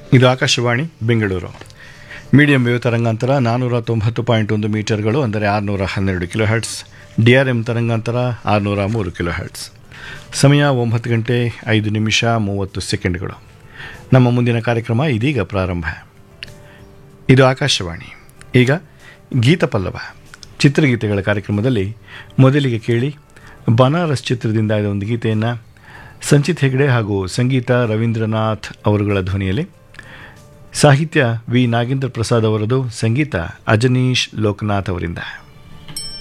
ಇದು Akashvani Bengaluru medium wave ತರಂಗಾಂತರ ನಾನ್ನೂರ ತೊಂಬತ್ತು ಪಾಯಿಂಟ್ ಒಂದು ಮೀಟರ್ಗಳು ಅಂದರೆ ಆರುನೂರ ಹನ್ನೆರಡು kilohertz D R M ತರಂಗಾಂತರ ಆರುನೂರ ಮೂರು ಕಿಲೋ ಹರ್ಟ್ಸ್ ಸಮಯ ಒಂಬತ್ತು ಗಂಟೆ ಐದು ನಿಮಿಷ ಮೂವತ್ತು ಸೆಕೆಂಡ್ಗಳು ನಮ್ಮ ಮುಂದಿನ ಕಾರ್ಯಕ್ರಮ ಇದೀಗ ಪ್ರಾರಂಭ ಇದು ಆಕಾಶವಾಣಿ ಈಗ ಗೀತಪಲ್ಲವ ಚಿತ್ರಗೀತೆಗಳ ಕಾರ್ಯಕ್ರಮದಲ್ಲಿ ಮೊದಲಿಗೆ ಕೇಳಿ ಬನಾರಸ್ ಚಿತ್ರದಿಂದ ಇದ್ದ ಒಂದು ಗೀತೆಯನ್ನು ಸಂಚಿತ್ ಹೆಗ್ಡೆ ಹಾಗೂ ಸಂಗೀತ ರವೀಂದ್ರನಾಥ್ ಅವರುಗಳ ಧ್ವನಿಯಲ್ಲಿ ಸಾಹಿತ್ಯ ವಿ ನಾಗೇಂದ್ರ ಪ್ರಸಾದ್ ಅವರದು ಸಂಗೀತ ಅಜನೀಶ್ ಲೋಕನಾಥ್ ಅವರಿಂದ